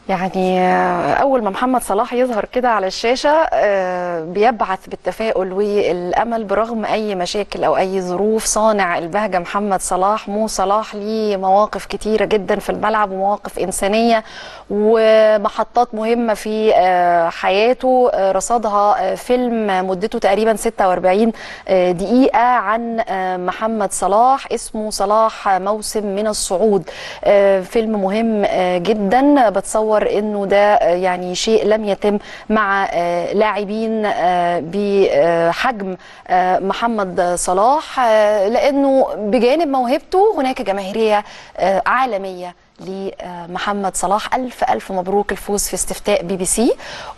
يعني اول ما محمد صلاح يظهر كده على الشاشه آه، بيبعث بالتفاؤل والامل برغم اي مشاكل او اي ظروف صانع البهجه محمد صلاح مو صلاح ليه مواقف كتيره جدا في الملعب ومواقف انسانيه ومحطات مهمه في آه، حياته آه، رصدها آه، فيلم مدته تقريبا 46 آه، دقيقه عن آه، محمد صلاح اسمه صلاح موسم من الصعود آه، فيلم مهم آه، جدا بتصور انه ده آه، يعني شيء لم يتم مع آه، لاعبين آه، بحجم آه، محمد صلاح آه، لانه بجانب موهبته هناك جماهيريه آه، عالميه لمحمد صلاح ألف ألف مبروك الفوز في استفتاء بي بي سي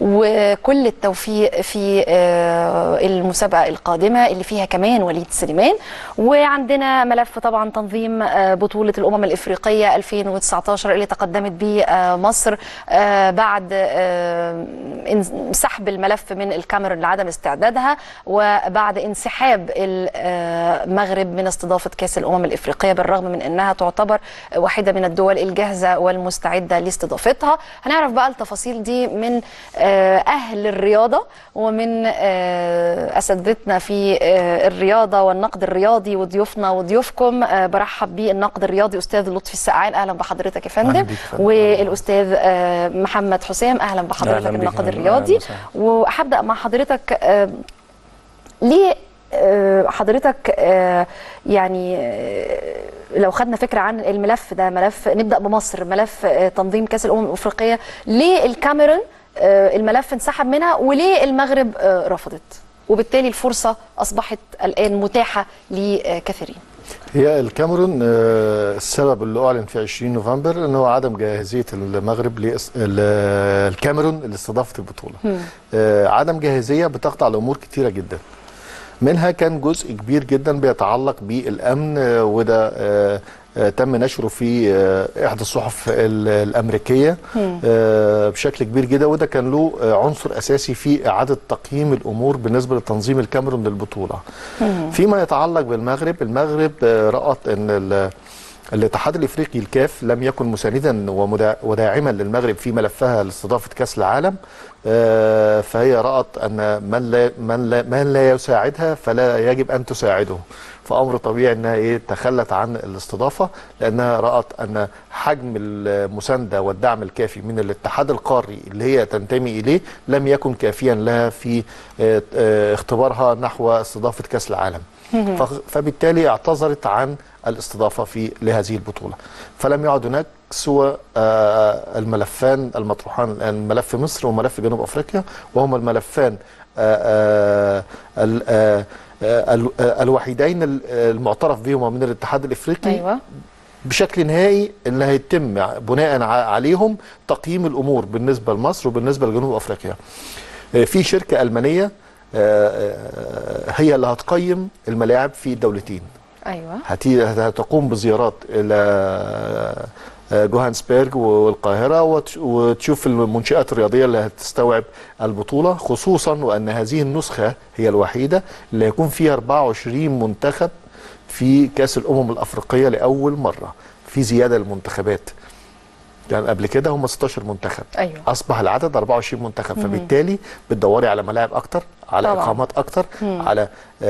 وكل التوفيق في آه، المسابقة القادمة اللي فيها كمان وليد سليمان وعندنا ملف طبعا تنظيم آه، بطولة الأمم الإفريقية 2019 اللي تقدمت به آه، مصر آه، بعد آه، إن- سحب الملف من الكاميرون لعدم استعدادها وبعد انسحاب المغرب من استضافة كأس الأمم الإفريقية بالرغم من أنها تعتبر واحدة من الدول الجاهزة والمستعدة لاستضافتها هنعرف بقى التفاصيل دي من آه، أهل الرياضة ومن آه، أساتذتنا في آه، الرياضة والنقد الرياضي وضيوفنا وضيوفكم آه، برحب بالنقد الرياضي أستاذ لطفي السقعان أهلا بحضرتك يا فندم أهلا بيك يا فندم. والأستاذ آه، محمد حسام أهلا بحضرتك أهلا بيك يا الناقد فندم. الرياضي أهلا وسهلا. وهبدأ مع حضرتك آه، ليه آه، حضرتك آه، يعني آه، لو خدنا فكره عن الملف ده ملف نبدا بمصر ملف آه، تنظيم كاس الامم الافريقيه ليه الكاميرون آه، الملف انسحب منها وليه المغرب آه، رفضت وبالتالي الفرصه اصبحت الان متاحه لكثيرين هي الكاميرون آه، السبب اللي اعلن في 20 نوفمبر ان هو عدم جاهزيه المغرب لاس- ال- الكاميرون لاستضافه البطوله. آه، عدم جاهزيه بتخضع لامور كتيره جدا. منها كان جزء كبير جدا بيتعلق بالامن آه، وده آه، آه، تم نشره في آه، احدى الصحف ال- الامريكيه آه، بشكل كبير جدا وده كان له آه، عنصر اساسي في اعاده تقييم الامور بالنسبه لتنظيم الكاميرون للبطوله. فيما يتعلق بالمغرب المغرب آه، رأت ان ال- الاتحاد الافريقي الكاف لم يكن مساندا ومدا- وداعما للمغرب في ملفها لاستضافه كاس العالم آه، فهي رأت ان من لا من لا من لا يساعدها فلا يجب ان تساعده فامر طبيعي انها ايه تخلت عن الاستضافه لانها رأت ان حجم المسانده والدعم الكافي من الاتحاد القاري اللي هي تنتمي اليه لم يكن كافيا لها في آه، آه، اختبارها نحو استضافه كاس العالم فخ- فبالتالي اعتذرت عن الاستضافه في لهذه البطوله فلم يعد هناك سوى آه، الملفان المطروحان الان ملف مصر وملف جنوب افريقيا وهما الملفان آه، آه، ال- آه، آه، ال- آه، الوحيدين ال- المعترف بهما من الاتحاد الافريقي ايوه بشكل نهائي اللي هيتم بناء ع- عليهم تقييم الامور بالنسبه لمصر وبالنسبه لجنوب افريقيا. آه، في شركه المانيه آه، آه، هي اللي هتقيم الملاعب في الدولتين. ايوه هتي- هتقوم بزيارات الى آه، جوهانسبرج والقاهره وتش- وتشوف المنشات الرياضيه اللي هتستوعب البطوله خصوصا وان هذه النسخه هي الوحيده اللي هيكون فيها 24 منتخب في كاس الامم الافريقيه لاول مره في زياده للمنتخبات يعني قبل كده هم 16 منتخب ايوه اصبح العدد 24 منتخب فبالتالي بتدوري على ملاعب اكتر على طبعاً. اقامات اكتر على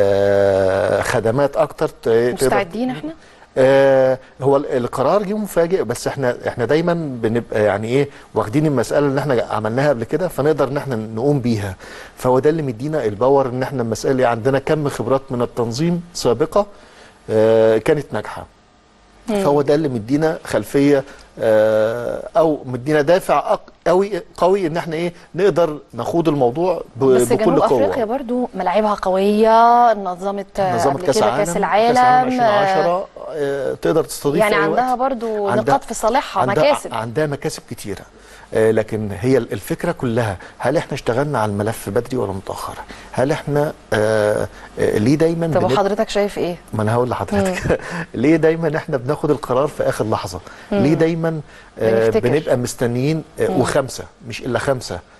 آه خدمات اكتر ت- تقدر- مستعدين احنا آه هو ال- القرار جه مفاجئ بس احنا احنا دايما بنبقى يعني ايه واخدين المساله اللي احنا عملناها قبل كده فنقدر ان احنا نقوم بيها فهو ده اللي مدينا الباور ان احنا المساله عندنا كم خبرات من التنظيم سابقه آه كانت ناجحه فهو ده اللي مدينا خلفيه آه، او مدينا دافع أق- قوي قوي ان احنا ايه نقدر نخوض الموضوع ب- بس بكل جنوب قوه افريقيا برضو ملاعبها قويه نظمت آه، نظام قبل كاس كده العالم كاس العالم آه، 2010 آه، تقدر تستضيف يعني في أي عندها وقت. برضو عندها- نقاط في صالحها عندها مكاسب عندها مكاسب كتيره آه، لكن هي الفكره كلها هل احنا اشتغلنا على الملف بدري ولا متاخر هل احنا آه آه ليه دايما طب بنب- وحضرتك شايف ايه ما انا هقول لحضرتك ليه دايما احنا بناخد القرار في اخر لحظه ليه دايما آه بنفتكر. بنبقى مستنيين آه وخمسه مش الا خمسه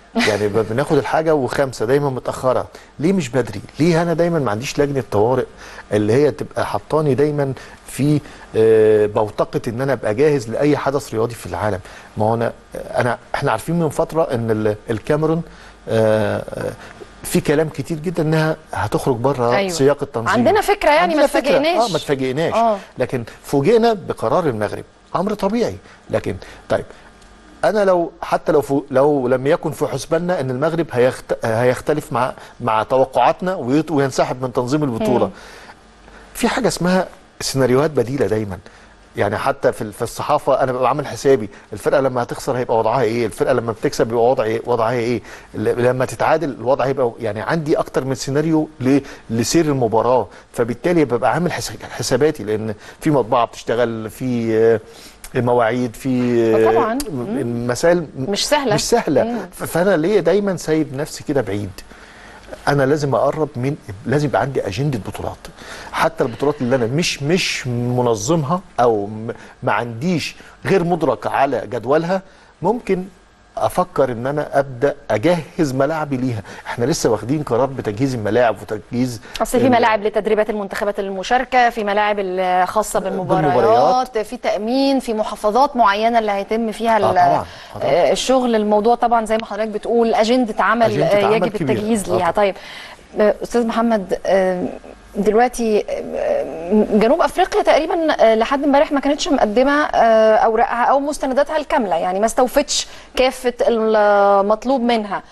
يعني ب- بناخد الحاجه وخمسه دايما متاخره ليه مش بدري ليه انا دايما ما عنديش لجنه طوارئ اللي هي تبقى حطاني دايما في آه، بوتقه ان انا ابقى جاهز لاي حدث رياضي في العالم ما هو انا انا احنا عارفين من فتره ان ال- الكاميرون آه، آه، في كلام كتير جدا انها هتخرج بره أيوة. أيوة. سياق التنظيم عندنا فكرة يعني عندنا ما فكرة. اتفاجئناش. اه ما اتفاجئناش آه. لكن فوجئنا بقرار المغرب امر طبيعي لكن طيب انا لو حتى لو فو لو لم يكن في حسباننا ان المغرب هيخت... هيختلف مع مع توقعاتنا ويط- وينسحب من تنظيم البطوله في حاجه اسمها سيناريوهات بديله دايما يعني حتى في في الصحافه انا ببقى عامل حسابي الفرقه لما هتخسر هيبقى وضعها ايه الفرقه لما بتكسب يبقى وضع إيه؟ وضعها ايه ل- لما تتعادل الوضع هيبقى يعني عندي اكتر من سيناريو ل- لسير المباراه فبالتالي ببقى عامل حس- حساباتي لان في مطبعه بتشتغل في آه، مواعيد في آه، طبعاً. م- مسائل مش سهلة. مش سهله مم. ف- فانا ليه دايما سايب نفسي كده بعيد انا لازم اقرب من لازم يبقى عندي اجنده بطولات حتى البطولات اللي انا مش مش منظمها او م- ما عنديش غير مدرك على جدولها ممكن افكر ان انا ابدا اجهز ملاعبي ليها احنا لسه واخدين قرار بتجهيز الملاعب وتجهيز اصل في ال- ملاعب لتدريبات المنتخبات المشاركه في ملاعب الخاصه بالمباريات, بالمباريات. في تامين في محافظات معينه اللي هيتم فيها ال- آه طبعاً، آه طبعاً. آه، الشغل الموضوع طبعا زي ما حضرتك بتقول اجنده عمل أجندة آه، عمل يجب كبيرة. التجهيز آه ليها طبعاً. طيب آه، استاذ محمد آه، دلوقتي آه، جنوب افريقيا تقريبا آه، لحد امبارح ما كانتش مقدمه آه، اوراقها او مستنداتها الكامله يعني ما استوفتش كافه المطلوب منها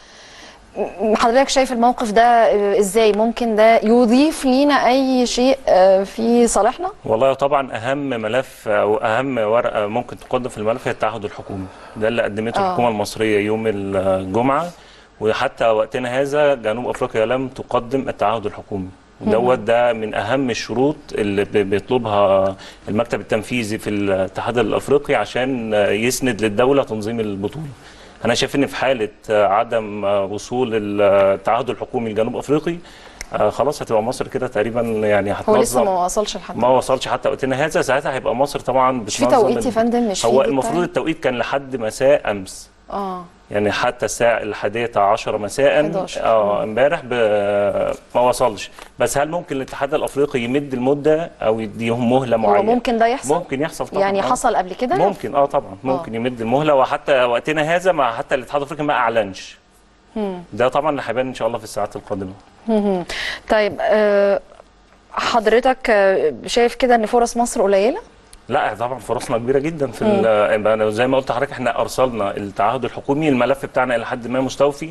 حضرتك شايف الموقف ده آه، ازاي ممكن ده يضيف لينا اي شيء آه، في صالحنا والله طبعا اهم ملف او اهم ورقه ممكن تقدم في الملف هي التعهد الحكومي ده اللي قدمته آه. الحكومه المصريه يوم الجمعه وحتى وقتنا هذا جنوب افريقيا لم تقدم التعهد الحكومي ودوت ده من اهم الشروط اللي ب- بيطلبها المكتب التنفيذي في الاتحاد الافريقي عشان يسند للدوله تنظيم البطوله انا شايف ان في حاله عدم وصول التعهد الحكومي لجنوب افريقي آه، خلاص هتبقى مصر كده تقريبا يعني هو لسه هتنظم ما وصلش لحد ما وصلش حتى وقتنا هذا ساعتها هيبقى مصر طبعا مش في بتنظم توقيت يا ال- فندم مش في هو دي المفروض بتاع- التوقيت كان لحد مساء امس اه يعني حتى الساعة الحادية عشرة مساء 11. اه امبارح ب- ما وصلش بس هل ممكن الاتحاد الافريقي يمد المدة او يديهم مهلة هو معينة ممكن ده يحصل ممكن يحصل طبعا يعني آه. حصل قبل كده ممكن اه طبعا ممكن يمد المهلة وحتى وقتنا هذا ما حتى الاتحاد الافريقي ما اعلنش ده طبعا اللي هيبان ان شاء الله في الساعات القادمة مهم. طيب آه، حضرتك آه، شايف كده ان فرص مصر قليله لا طبعا فرصنا كبيره جدا في ال- أنا زي ما قلت لحضرتك احنا ارسلنا التعهد الحكومي الملف بتاعنا الى حد ما مستوفي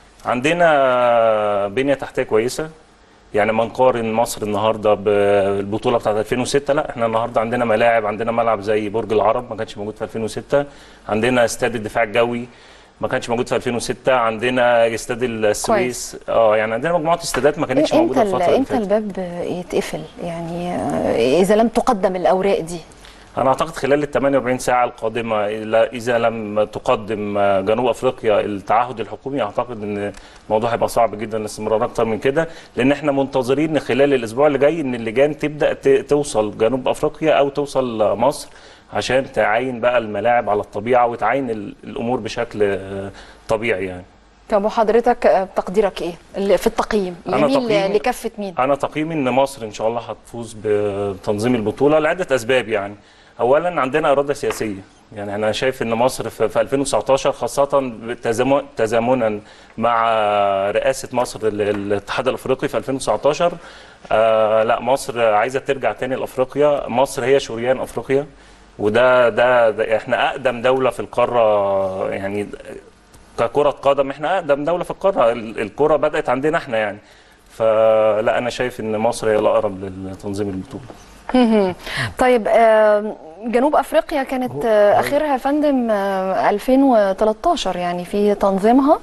عندنا بنيه تحتيه كويسه يعني ما نقارن مصر النهارده بالبطوله بتاعت 2006 لا احنا النهارده عندنا ملاعب عندنا ملعب زي برج العرب ما كانش موجود في 2006 عندنا استاد الدفاع الجوي ما كانش موجود في 2006 عندنا استاد السويس اه يعني عندنا مجموعه استادات ما كانتش امتى موجوده ال- الفتره اللي امتى فاتت الباب يتقفل يعني آه، اذا لم تقدم الاوراق دي انا اعتقد خلال ال 48 ساعه القادمه إلا- اذا لم تقدم جنوب افريقيا التعهد الحكومي اعتقد ان الموضوع هيبقى صعب جدا الاستمرار اكتر من كده لان احنا منتظرين إن خلال الاسبوع اللي جاي ان اللجان تبدا ت- توصل جنوب افريقيا او توصل مصر عشان تعاين بقى الملاعب على الطبيعه وتعاين ال- الامور بشكل آه، طبيعي يعني طب وحضرتك آه، تقديرك ايه اللي في التقييم أنا يميل تقييمي- لكفه مين انا تقييمي ان مصر ان شاء الله هتفوز بتنظيم البطوله لعده اسباب يعني اولا عندنا اراده سياسيه يعني انا شايف ان مصر في في 2019 خاصه تزامن- تزامنا مع رئاسه مصر للاتحاد الافريقي في 2019 آه لا مصر عايزه ترجع تاني لافريقيا مصر هي شريان افريقيا وده ده, ده احنا اقدم دوله في القاره يعني ككرة قدم احنا اقدم دولة في القارة ال- الكرة بدأت عندنا احنا يعني فلا انا شايف ان مصر هي الاقرب لتنظيم البطولة مهم. طيب آه، جنوب افريقيا كانت آه، اخرها يا فندم آه، 2013 يعني في تنظيمها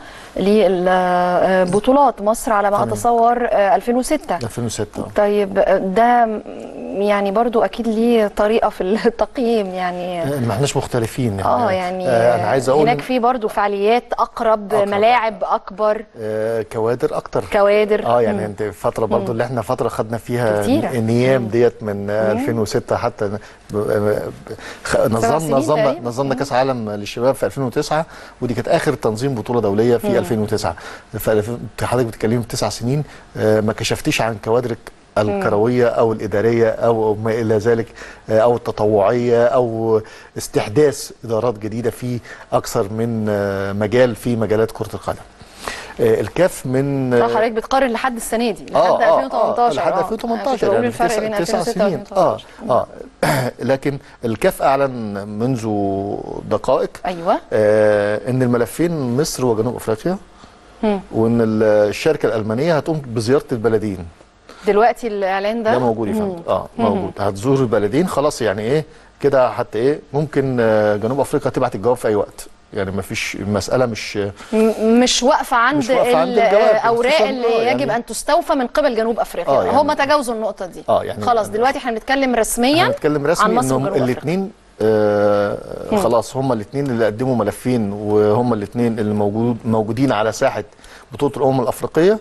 للبطولات مصر على ما تمام. اتصور آه، 2006 2006 طيب آه، ده م- يعني برضو اكيد ليه طريقه في التقييم يعني ما احناش مختلفين اه يعني آه انا عايز اقول هناك في برضو فعاليات اقرب, أقرب. ملاعب اكبر آه كوادر اكتر كوادر اه يعني انت فتره برضو اللي احنا فتره خدنا فيها كتيرة. النيام ديت من 2006 حتى ب- ب- خ- نظمنا سنين نظمنا تقريباً. نظمنا كاس عالم للشباب في 2009 ودي كانت اخر تنظيم بطوله دوليه في 2009 فحضرتك بتتكلمي في تسع سنين آه، ما كشفتيش عن كوادرك الكرويه او الاداريه او ما الى ذلك آه، او التطوعيه او استحداث ادارات جديده في اكثر من آه، مجال في مجالات كره القدم. آه، الكاف من صح حضرتك بتقارن لحد السنه دي لحد آه، آه، 2018 لحد آه. 2018 كنت بقول يعني الفرق تسع- بين تسع 2006 سنين اه 2018 اه لكن الكاف اعلن منذ دقائق ايوه آه ان الملفين مصر وجنوب افريقيا وان الشركه الالمانيه هتقوم بزياره البلدين دلوقتي الاعلان ده ده موجود يا فندم اه موجود هتزور البلدين خلاص يعني ايه كده حتى ايه ممكن آه، جنوب افريقيا تبعت الجواب في اي وقت يعني ما فيش المساله مش م- مش واقفه عند مش واقفة عند الجواب، الاوراق خصوصاً اللي آه، يجب يعني- ان تستوفى من قبل جنوب افريقيا آه، يعني- هم تجاوزوا النقطه دي آه، يعني- خلاص دلوقتي احنا بنتكلم رسميا هنتكلم عن رسمي مصر انهم وجنوب أفريقيا. الاثنين آه خلاص هما الاثنين اللي قدموا ملفين وهما الاثنين اللي موجود موجودين على ساحه بطوله الامم الافريقيه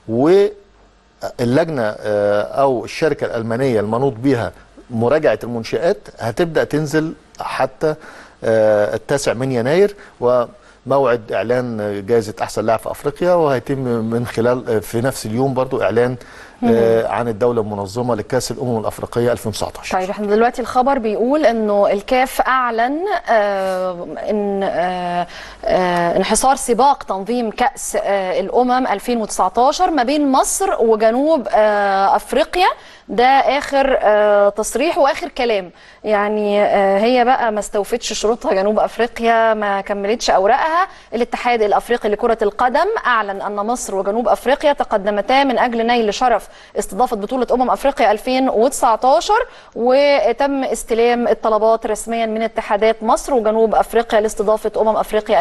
واللجنه آه او الشركه الالمانيه المنوط بها مراجعه المنشات هتبدا تنزل حتى آه التاسع من يناير وموعد اعلان جائزه احسن لاعب في افريقيا وهيتم من خلال آه، في نفس اليوم برضو اعلان آه عن الدوله المنظمه لكاس الامم الافريقيه 2019 طيب احنا دلوقتي الخبر بيقول انه الكاف اعلن آه ان آه آه انحصار سباق تنظيم كاس آه الامم 2019 ما بين مصر وجنوب آه افريقيا ده اخر آه تصريح واخر كلام يعني آه هي بقى ما استوفتش شروطها جنوب افريقيا ما كملتش اوراقها الاتحاد الافريقي لكره القدم اعلن ان مصر وجنوب افريقيا تقدمتا من اجل نيل شرف استضافه بطوله امم افريقيا 2019 وتم استلام الطلبات رسميا من اتحادات مصر وجنوب افريقيا لاستضافه امم افريقيا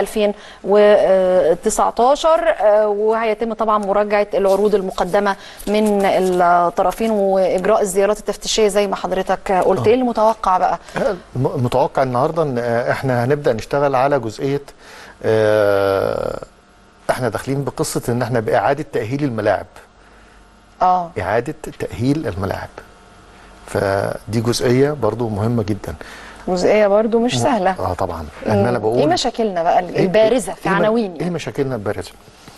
2019 آه، وهيتم طبعا مراجعه العروض المقدمه من الطرفين واجراء الزيارات التفتيشيه زي ما حضرتك قلت ايه المتوقع بقى الم- المتوقع النهارده ان آه، احنا هنبدا نشتغل على جزئيه آه، احنا داخلين بقصه ان احنا باعاده تاهيل الملاعب اه اعاده تاهيل الملاعب فدي جزئيه برضو مهمه جدا جزئيه برضو مش سهله اه طبعا ان انا بقول ايه مشاكلنا بقى البارزه في إيه- إيه- عناوين ايه يعني. مشاكلنا البارزه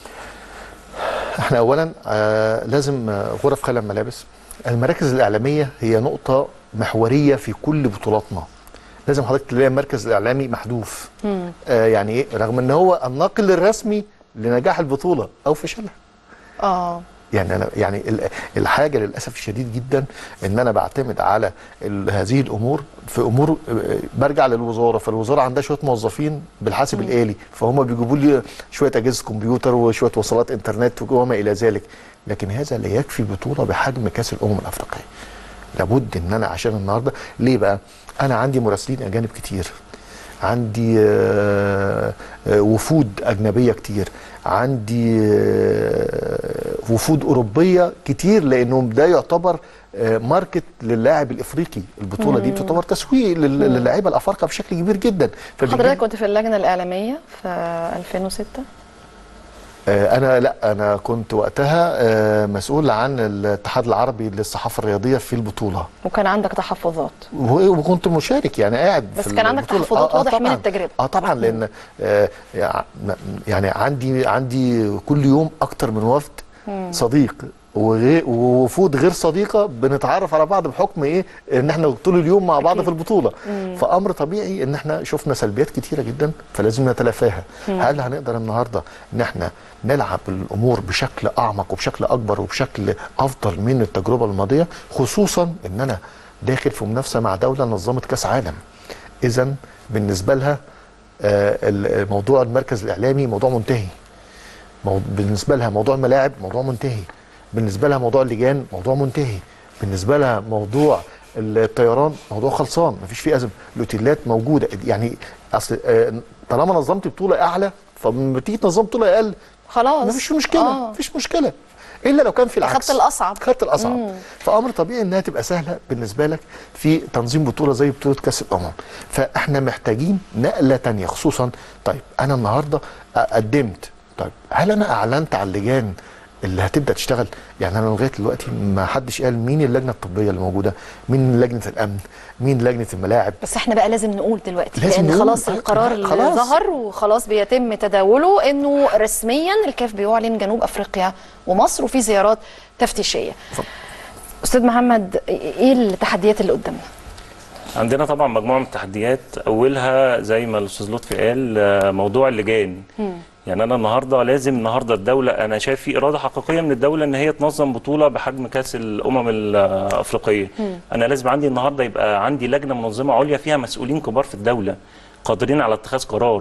احنا اولا آه لازم آه، غرف خلع الملابس المراكز الاعلاميه هي نقطه محوريه في كل بطولاتنا لازم حضرتك تلاقي المركز الاعلامي محذوف آه يعني ايه رغم ان هو الناقل الرسمي لنجاح البطوله او فشلها اه يعني انا يعني ال- الحاجه للاسف الشديد جدا ان انا بعتمد على ال- هذه الامور في امور آه، برجع للوزاره فالوزاره عندها شويه موظفين بالحاسب الالي فهم بيجيبوا لي شويه اجهزه كمبيوتر وشويه وصلات انترنت وما الى ذلك لكن هذا لا يكفي بطوله بحجم كاس الامم الافريقيه لابد ان انا عشان النهارده ليه بقى انا عندي مراسلين اجانب كتير عندي آه، آه، وفود اجنبيه كتير عندي آه، وفود اوروبيه كتير لانهم ده يعتبر آه، ماركت للاعب الافريقي البطوله دي بتعتبر تسويق لل- للاعيبه الافارقه بشكل كبير جدا فبيجي- حضرتك كنت في اللجنه الاعلاميه في 2006 آه، انا لا انا كنت وقتها آه، مسؤول عن الاتحاد العربي للصحافه الرياضيه في البطوله وكان عندك تحفظات و- وكنت مشارك يعني قاعد بس في كان عندك البطولة. تحفظات واضح من طبعاً. التجربة. اه طبعا لان آه يع- يعني عندي عندي كل يوم اكتر من وفد صديق وغي- ووفود غير صديقه بنتعرف على بعض بحكم ايه ان احنا طول اليوم مع بعض أكيد. في البطوله فامر طبيعي ان احنا شفنا سلبيات كتيره جدا فلازم نتلافاها هل هنقدر النهارده ان احنا نلعب الامور بشكل اعمق وبشكل اكبر وبشكل افضل من التجربه الماضيه خصوصا ان انا داخل في منافسه مع دوله نظمت كاس عالم اذا بالنسبه لها آه، ال- موضوع المركز الاعلامي موضوع منتهي مو- بالنسبه لها موضوع الملاعب موضوع منتهي بالنسبه لها موضوع اللجان موضوع منتهي بالنسبه لها موضوع الطيران موضوع خلصان مفيش فيه ازمه الاوتيلات موجوده يعني اصل آه، طالما نظمت بطوله اعلى فلما تيجي تنظم بطوله اقل خلاص مفيش مشكله آه. مفيش مشكله الا لو كان في العكس خدت الأصعب. خدت الاصعب فامر طبيعي انها تبقى سهله بالنسبه لك في تنظيم بطوله زي بطوله كاس الامم فاحنا محتاجين نقله تانية خصوصا طيب انا النهارده قدمت طيب هل انا اعلنت على اللجان اللي هتبدا تشتغل يعني انا لغايه دلوقتي ما حدش قال مين اللجنه الطبيه اللي موجوده مين لجنه الامن مين لجنه الملاعب بس احنا بقى لازم نقول دلوقتي لازم لان نقول. خلاص آه، القرار اللي خلاص. ظهر وخلاص بيتم تداوله انه رسميا الكاف بيعلن جنوب افريقيا ومصر وفي زيارات تفتيشيه استاذ محمد ايه التحديات اللي قدامنا عندنا طبعا مجموعه من التحديات اولها زي ما الاستاذ لطفي قال آه، موضوع اللجان يعني انا النهارده لازم النهارده الدوله انا شايف في اراده حقيقيه من الدوله ان هي تنظم بطوله بحجم كاس الامم الافريقيه انا لازم عندي النهارده يبقى عندي لجنه منظمه عليا فيها مسؤولين كبار في الدوله قادرين على اتخاذ قرار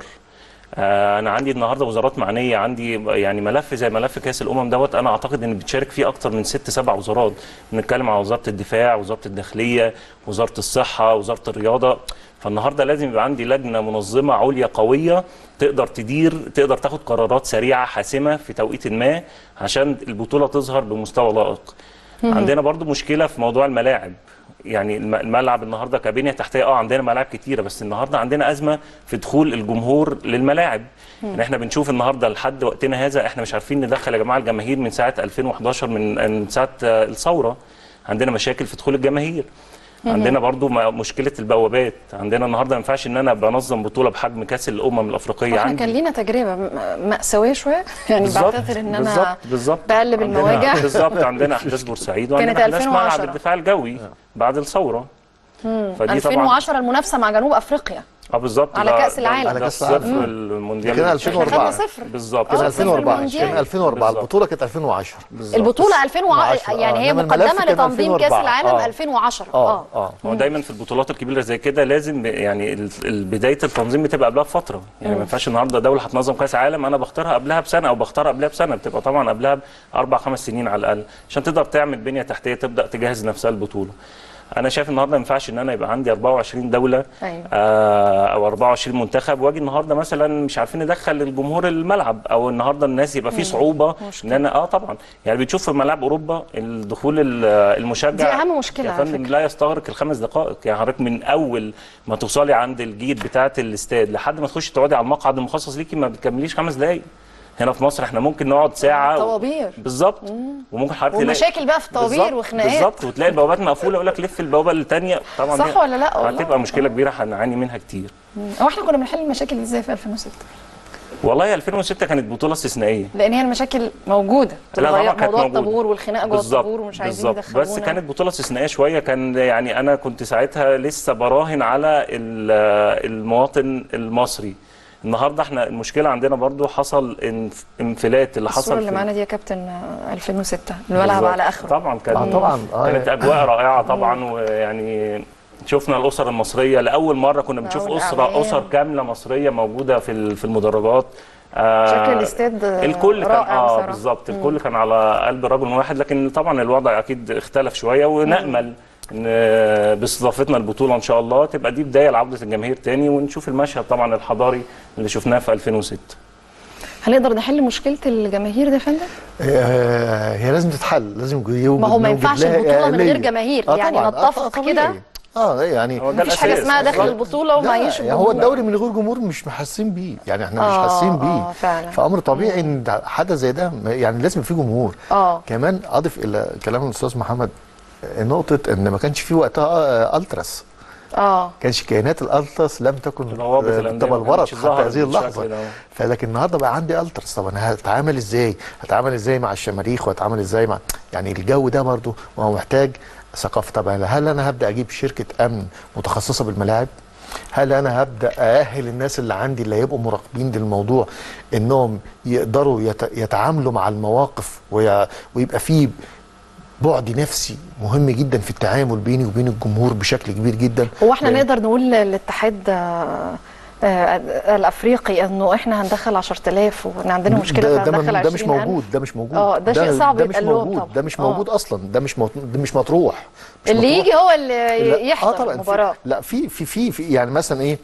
آه، انا عندي النهارده وزارات معنيه عندي يعني ملف زي ملف كاس الامم دوت انا اعتقد ان بتشارك فيه اكتر من ست سبع وزارات بنتكلم على وزاره الدفاع وزاره الداخليه وزاره الصحه وزاره الرياضه فالنهارده لازم يبقى عندي لجنه منظمه عليا قويه تقدر تدير تقدر تاخد قرارات سريعه حاسمه في توقيت ما عشان البطوله تظهر بمستوى لائق عندنا برضو مشكله في موضوع الملاعب يعني الم- الملعب النهارده كبنيه تحتيه اه عندنا ملاعب كتيره بس النهارده عندنا ازمه في دخول الجمهور للملاعب يعني احنا بنشوف النهارده لحد وقتنا هذا احنا مش عارفين ندخل يا جماعه الجماهير من ساعه 2011 من من ساعه آه، الثوره عندنا مشاكل في دخول الجماهير عندنا برضو م- مشكله البوابات عندنا النهارده ما ينفعش ان انا بنظم بطوله بحجم كاس الامم الافريقيه احنا عندي كان لينا تجربه م- مأساويه شويه يعني بالظبط، بعتذر ان انا بالظبط بالظبط بقلب عندنا- المواجع. بالظبط عندنا احداث بورسعيد وعندنا كانت احداث ملعب 2010. الدفاع الجوي بعد الثوره فدي طبعا 2010 المنافسه مع جنوب افريقيا اه بالظبط على ده- كأس ده- العالم. على ده كأس الصفر العالم. المونديال كده اللي 2004. احنا خدنا صفر بالظبط كان آه، 2004 المونديال. كان 2004 بالظبط. البطوله كانت 2010 بالظبط. البطوله 2010 10. يعني آه، هي إنما مقدمه الملف كان لتنظيم كاس 2004. العالم آه. 2010 اه اه هو دايما في البطولات الكبيره زي كده لازم ب- يعني ال- ال- بدايه التنظيم بتبقى قبلها بفتره يعني ما ينفعش النهارده دوله هتنظم كاس عالم انا بختارها قبلها بسنه او بختارها قبلها بسنه بتبقى طبعا قبلها باربع خمس سنين على الاقل عشان تقدر تعمل بنيه تحتيه تبدا تجهز نفسها البطوله انا شايف النهارده ما ينفعش ان انا يبقى عندي 24 دوله أيوة. آه او 24 منتخب واجي النهارده مثلا مش عارفين ندخل الجمهور الملعب او النهارده الناس يبقى في صعوبه ان انا اه طبعا يعني بتشوف في ملاعب اوروبا الدخول ال- المشجع دي أهم مشكلة يا على فندم فكرة. لا يستغرق الخمس دقائق يعني حضرتك من اول ما توصلي عند الجيت بتاعه الاستاد لحد ما تخشي تقعدي على المقعد المخصص ليكي ما بتكمليش خمس دقائق هنا في مصر احنا ممكن نقعد ساعه طوابير. بالظبط وممكن حضرتك تلاقي- ومشاكل بقى في طوابير بالظبط، وخناقات. بالظبط وتلاقي البوابات مقفوله يقول لك لف البوابه الثانيه طبعا صح دي ولا لا والله؟ هتبقى مشكله كبيره هنعاني منها كتير هو احنا كنا بنحل المشاكل دي ازاي في 2006 والله 2006 كانت بطوله استثنائيه لان هي المشاكل موجوده لا طبعا كانت موضوع موجودة. الطابور والخناقه جوه بالظبط، الطابور ومش عايزين بالظبط. يدخلونا بس كانت بطوله استثنائيه شويه كان يعني انا كنت ساعتها لسه براهن على ال- المواطن المصري النهارده احنا المشكله عندنا برضو حصل انف- انفلات اللي الصوره حصل اللي في- معانا دي يا كابتن آه، 2006 الملعب بالظبط. على اخره طبعا كان آه، طبعا. آه. كانت اجواء رائعه طبعا ويعني شفنا الاسر المصريه لاول مره كنا بنشوف أول اسره أعلام. اسر كامله مصريه موجوده في ال- في المدرجات آه، شكل الاستاد آه، الكل كان رائع اه بصراحة. بالظبط الكل كان على قلب رجل واحد لكن طبعا الوضع اكيد اختلف شويه ونامل ان باستضافتنا البطوله ان شاء الله تبقى دي بدايه لعوده الجماهير تاني ونشوف المشهد طبعا الحضاري اللي شفناه في 2006 هنقدر نحل مشكله الجماهير دي يا فندم؟ آه، هي لازم تتحل لازم يوجد ما هو ما نوجد ينفعش لها البطولة من غير آلية. جماهير، آه يعني طبعاً. آه، نتفق طبيعي. كده. اه يعني هو ده مفيش حاجه الأساس. اسمها داخل بالظبط. البطوله وما لا، يعيش يعني هو الدوري من غير جمهور مش حاسين بيه يعني احنا آه، مش حاسين بيه آه، فعلا. فامر طبيعي ان ده- حدث زي ده ما- يعني لازم في جمهور آه. كمان اضف الى كلام الاستاذ محمد آه، نقطه ان ما كانش في وقتها آه، التراس اه كانش كيانات الالتراس لم تكن روابط آه، الأندية ما تبلورت كانتش حتى ظهرت هذه اللحظه بالشكل ده. فلكن النهارده بقى عندي التراس طب انا هتعامل ازاي؟ هتعامل ازاي مع الشماريخ وهتعامل ازاي مع يعني الجو ده برضو ما هو محتاج ثقافه طب هل انا هبدا اجيب شركه امن متخصصه بالملاعب؟ هل انا هبدا ااهل الناس اللي عندي اللي هيبقوا مراقبين للموضوع انهم يقدروا يت- يتعاملوا مع المواقف وي- ويبقى فيه بعد نفسي مهم جدا في التعامل بيني وبين الجمهور بشكل كبير جدا هو احنا لأن- نقدر نقول للاتحاد آه، آه، الافريقي انه احنا هندخل 10000 وان عندنا مشكله ده, ده, فهندخل من- ده مش 20,000. موجود ده مش موجود اه ده شيء صعب ده مش يتقال لهم موجود طبعا. ده مش آه. موجود اصلا ده مش مط- ده مش مطروح مش اللي مطروح. يجي هو اللي لا، يحضر في- المباراه لا في في في, في يعني مثلا ايه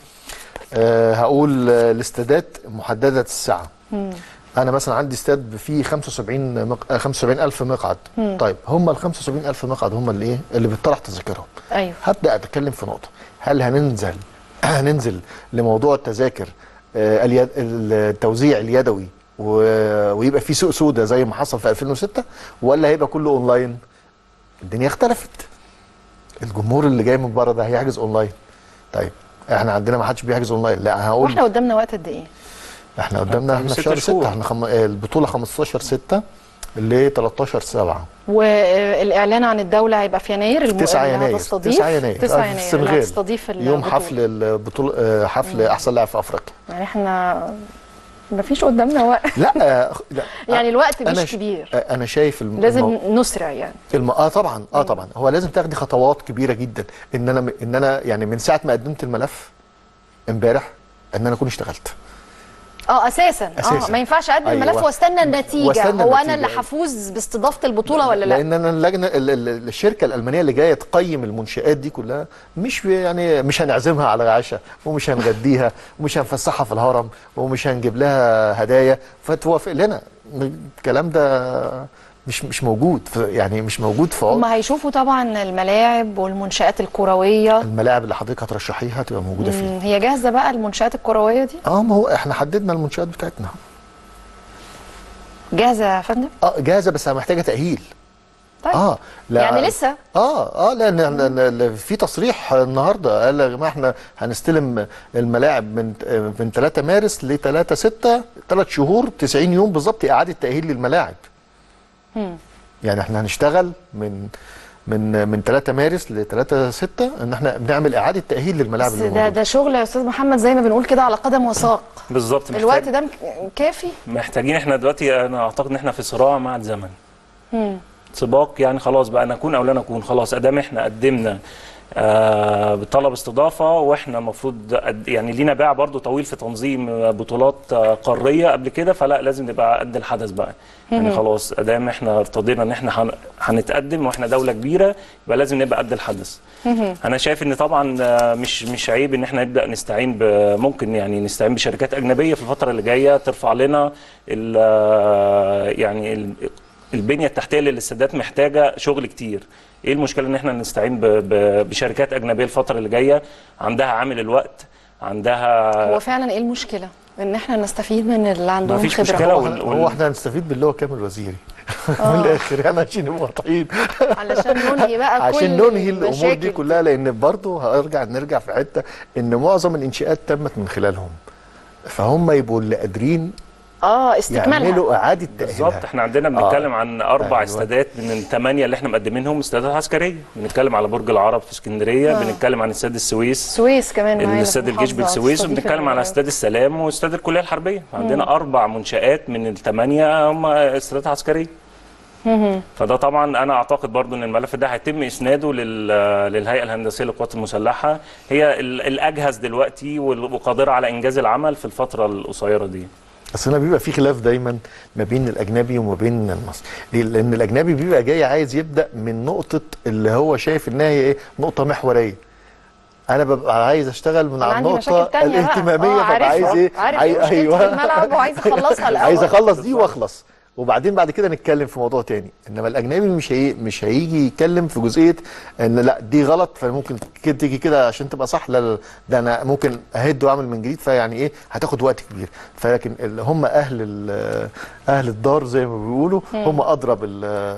آه هقول آه، الاستادات محدده الساعه انا مثلا عندي استاد فيه 75 مق... آه، 75 الف مقعد طيب هم ال 75 الف مقعد هم اللي ايه اللي بيطرح تذاكرهم ايوه هبدا اتكلم في نقطه هل هننزل هننزل لموضوع التذاكر آه، اليد... التوزيع اليدوي و... ويبقى في سوق سودا زي ما حصل في 2006 ولا هيبقى كله اونلاين الدنيا اختلفت الجمهور اللي جاي من بره ده هيحجز اونلاين طيب احنا عندنا ما حدش بيحجز اونلاين لا هقول واحنا قدامنا وقت قد ايه احنا قدامنا احنا ست في شهر شهور. 6 احنا خم... آه، البطوله 15 6 ل 13 7 والاعلان عن الدوله هيبقى في يناير الم... 9 اللي يناير هتستضيف 9 يناير 9 آه، في يناير اللي السنغال. هتستضيف يوم البطولة. حفل البطوله آه، حفل احسن لاعب في افريقيا يعني احنا ما فيش قدامنا وقت لا آه، لا يعني الوقت أنا مش ش- كبير آه، انا شايف الم... لازم المو- نسرع يعني الم... اه طبعا اه طبعا هو لازم تاخدي خطوات كبيره جدا ان انا ان انا يعني من ساعه ما قدمت الملف امبارح ان انا اكون اشتغلت اه اساسا, اه أساساً. ما ينفعش اقدم أيوة. الملف واستنى النتيجه واستنى هو انا النتيجة. اللي هفوز باستضافه البطوله ولا لا لان انا اللجنه ال- ال- الشركه الالمانيه اللي جايه تقيم المنشات دي كلها مش يعني مش هنعزمها على عشاء ومش هنغديها ومش هنفسحها في الهرم ومش هنجيب لها هدايا فتوافق لنا الكلام ده مش مش موجود في يعني مش موجود في هم عقد هيشوفوا طبعا الملاعب والمنشآت الكرويه الملاعب اللي حضرتك هترشحيها هتبقى موجوده فيه مم، هي جاهزه بقى المنشآت الكرويه دي اه ما هو احنا حددنا المنشات بتاعتنا جاهزه يا فندم اه جاهزه بس محتاجه تاهيل طيب اه لا يعني لسه اه اه لان لأن- لأن في تصريح النهارده قال يا جماعه احنا هنستلم الملاعب من من 3 مارس ل 3 6 ثلاث شهور 90 يوم بالظبط اعاده تاهيل للملاعب مم. يعني احنا هنشتغل من من من 3 مارس ل 3 6 ان احنا بنعمل اعاده تاهيل للملاعب بس اللي ده موجوده ده شغل يا استاذ محمد زي ما بنقول كده على قدم وساق بالظبط محتاج- الوقت ده مك- كافي محتاجين احنا دلوقتي انا اعتقد ان احنا في صراع مع الزمن مم. سباق يعني خلاص بقى نكون او لا نكون خلاص ادام احنا قدمنا آه بطلب استضافه واحنا المفروض قد- يعني لينا باع برضو طويل في تنظيم بطولات آه، قاريه قبل كده فلا لازم نبقى قد الحدث بقى يعني خلاص ادام احنا ارتضينا ان احنا هن- هنتقدم واحنا دوله كبيره يبقى لازم نبقى قد الحدث انا شايف ان طبعا آه، مش مش عيب ان احنا نبدا نستعين ب- ممكن يعني نستعين بشركات اجنبيه في الفتره اللي جايه ترفع لنا ال- آه، يعني ال- البنيه التحتيه اللي الاستادات محتاجه شغل كتير ايه المشكله ان احنا نستعين ب- ب- بشركات اجنبيه الفتره اللي جايه عندها عامل الوقت عندها هو فعلا ايه المشكله ان احنا نستفيد من اللي عندهم مفيش خبره مشكلة. هو, وال- احنا- وال- هو احنا هنستفيد باللي هو كامل وزيري من الاخر يعني عشان نبقى واضحين علشان ننهي بقى كل عشان ننهي الامور دي المشاكل كلها لان برضه هرجع نرجع في حته ان معظم الانشاءات تمت من خلالهم فهم يبقوا اللي قادرين اه استكمالها يعملوا اعاده بالظبط تاهيلها احنا عندنا بنتكلم آه. عن اربع أيوة. استادات من الثمانيه اللي احنا مقدمينهم استادات عسكريه بنتكلم على برج العرب في اسكندريه آه. بنتكلم عن استاد السويس السويس كمان معانا الاستاد في الجيش محافظة بالسويس تستضيف وبنتكلم على ال- استاد السلام واستاد الكليه الحربيه عندنا اربع منشات من الثمانيه هم استادات عسكريه فده طبعا انا اعتقد برضو ان الملف ده هيتم اسناده لل- للهيئه الهندسيه للقوات المسلحه هي ال- الاجهز دلوقتي وال- وقادره على انجاز العمل في الفتره القصيره دي اصل هنا بيبقى في خلاف دايما ما بين الاجنبي وما بين المصري ليه؟ لان الاجنبي بيبقى جاي عايز يبدا من نقطه اللي هو شايف انها هي ايه نقطه محوريه انا ببقى عايز اشتغل من أنا على عندي النقطه مشاكل تانية بقى. الاهتماميه آه، فبقى عايز عارفها. ايه عارف عاي- إيه مشكلتي في الملعب وعايز أخلصها الأول. عايز اخلص دي واخلص وبعدين بعد كده نتكلم في موضوع تاني انما الاجنبي مش هي مش هيجي يتكلم في جزئيه ان لا دي غلط فممكن كده تيجي كده عشان تبقى صح لا لا ده انا ممكن اهد واعمل من جديد فيعني ايه هتاخد وقت كبير فلكن اللي هم اهل ال- اهل الدار زي ما بيقولوا هم ادرى بال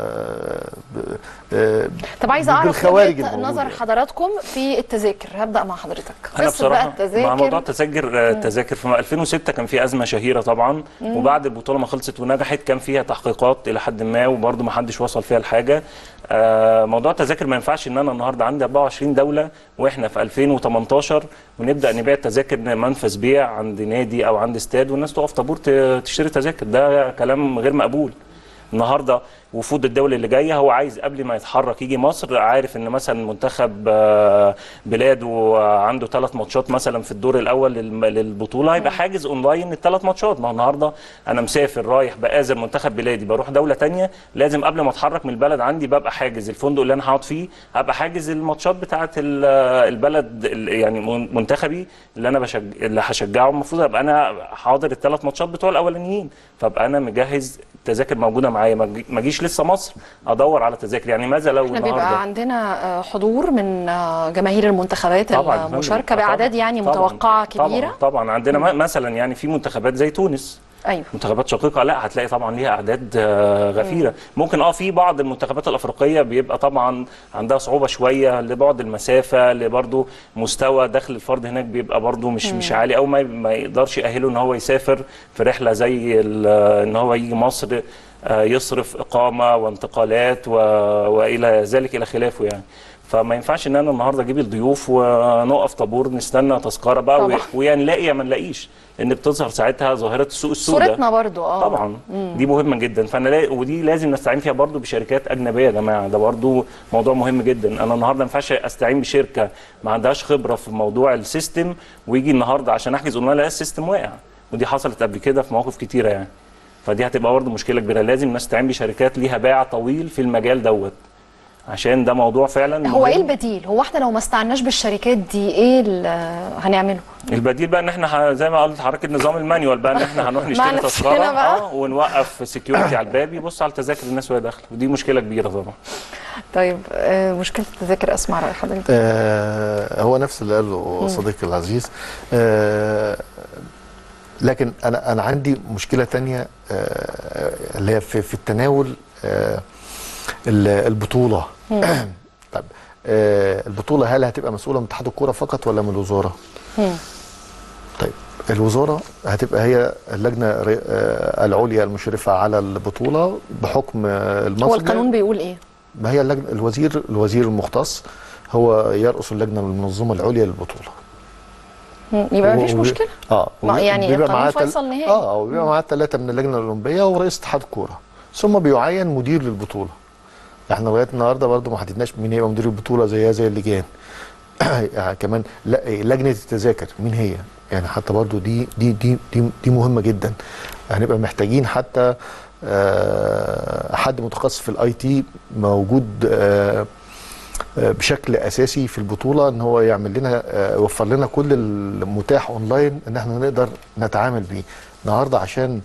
ب- طب عايزه اعرف بالخوارج وجهة الموجودة نظر يعني. حضراتكم في التذاكر هبدا مع حضرتك انا قصه بقى بصراحه مع موضوع التذاكر التذاكر التذاكر في 2006 كان في ازمه شهيره طبعا وبعد البطوله ما خلصت ونجحت كان فيها تحقيقات الى حد ما وبرضه ما حدش وصل فيها لحاجه آه، موضوع التذاكر ما ينفعش ان انا النهارده عندي 24 دوله واحنا في 2018 ونبدا نبيع تذاكر منفذ بيع عند نادي او عند استاد والناس تقف طابور ت- تشتري تذاكر ده كلام غير مقبول النهارده وفود الدولي اللي جايه هو عايز قبل ما يتحرك يجي مصر عارف ان مثلا منتخب آه، بلاده عنده ثلاث ماتشات مثلا في الدور الاول للم- للبطوله هيبقى حاجز اونلاين الثلاث ماتشات ما هو النهارده انا مسافر رايح بآزر منتخب بلادي بروح دوله تانية لازم قبل ما اتحرك من البلد عندي ببقى حاجز الفندق اللي انا هقعد فيه هبقى حاجز الماتشات بتاعه ال- البلد ال- يعني من- منتخبي اللي انا بشج... اللي هشجعه المفروض ابقى انا حاضر الثلاث ماتشات بتوع الاولانيين فابقى انا مجهز تذاكر موجوده معايا ما أجي- ما اجيش لسه مصر ادور على تذاكر يعني ماذا لو احنا النهارده بيبقى عندنا آه، حضور من آه، جماهير المنتخبات طبعا يا فندم. المشاركه طبعاً. باعداد يعني طبعاً. متوقعه طبعاً. كبيره طبعا عندنا م- مثلا يعني في منتخبات زي تونس ايوه منتخبات شقيقه لا هتلاقي طبعا ليها اعداد آه، غفيره ممكن اه في بعض المنتخبات الافريقيه بيبقى طبعا عندها صعوبه شويه لبعد المسافه لبرضه مستوى دخل الفرد هناك بيبقى برضه مش مش عالي او ما ما يقدرش يأهله ان هو يسافر في رحله زي ال- ان هو يجي مصر آه، يصرف اقامه وانتقالات و... والى ذلك الى خلافه يعني فما ينفعش ان انا النهارده اجيب الضيوف ونقف طابور نستنى تذكره بقى طبعا. وي- ويا نلاقي يا ما نلاقيش ان بتظهر ساعتها ظاهره السوق السوداء صورتنا برضو اه طبعا دي مهمه جدا فانا لا ودي لازم نستعين فيها برضو بشركات اجنبيه يا جماعه ده برضو موضوع مهم جدا انا النهارده ما ينفعش استعين بشركه ما عندهاش خبره في موضوع السيستم ويجي النهارده عشان احجز اونلاين الاقي السيستم واقع ودي حصلت قبل كده في مواقف كتيره يعني فدي هتبقى برضو مشكله كبيره لازم نستعين بشركات ليها باع طويل في المجال دوت عشان ده موضوع فعلا هو ايه مهم. البديل هو احنا لو ما استعناش بالشركات دي ايه اللي هنعمله البديل بقى ان احنا ه- زي ما قلت حضرتك النظام المانيوال بقى ان احنا هنروح مع نشتري نفسنا تذكره بقى. اه ونوقف سكيورتي على الباب يبص على تذاكر الناس وهي داخله ودي مشكله كبيره طبعا طيب آه، مشكله التذاكر اسمع راي حضرتك آه هو نفس اللي قاله صديقي العزيز آه لكن انا انا عندي مشكله تانية آه اللي هي في, في التناول آه ال- البطوله طب آه البطوله هل هتبقى مسؤوله من اتحاد الكوره فقط ولا من الوزاره؟ طيب الوزاره هتبقى هي اللجنه الر- آه العليا المشرفه على البطوله بحكم آه، المصري هو القانون بيقول ايه ما هي اللجنة الوزير الوزير المختص هو يرأس اللجنة المنظمة العليا للبطولة مم، يبقى مفيش و- و- مشكله اه ما وبي- يعني بيبقى القانون معاه تل- فيصل نهائي. اه وبيبقى معاه ثلاثة من اللجنة الأولمبية ورئيس اتحاد الكورة ثم بيعين مدير للبطولة احنا لغاية النهاردة برضه ما حددناش مين هيبقى مدير البطولة زيها زي اللجان يعني كمان لا لجنة التذاكر مين هي يعني حتى برضه دي دي دي دي, دي مهمة جدا هنبقى محتاجين حتى آه، حد متخصص في الاي تي موجود آه، آه، بشكل اساسي في البطوله ان هو يعمل لنا آه، يوفر لنا كل المتاح اونلاين ان احنا نقدر نتعامل بيه النهارده عشان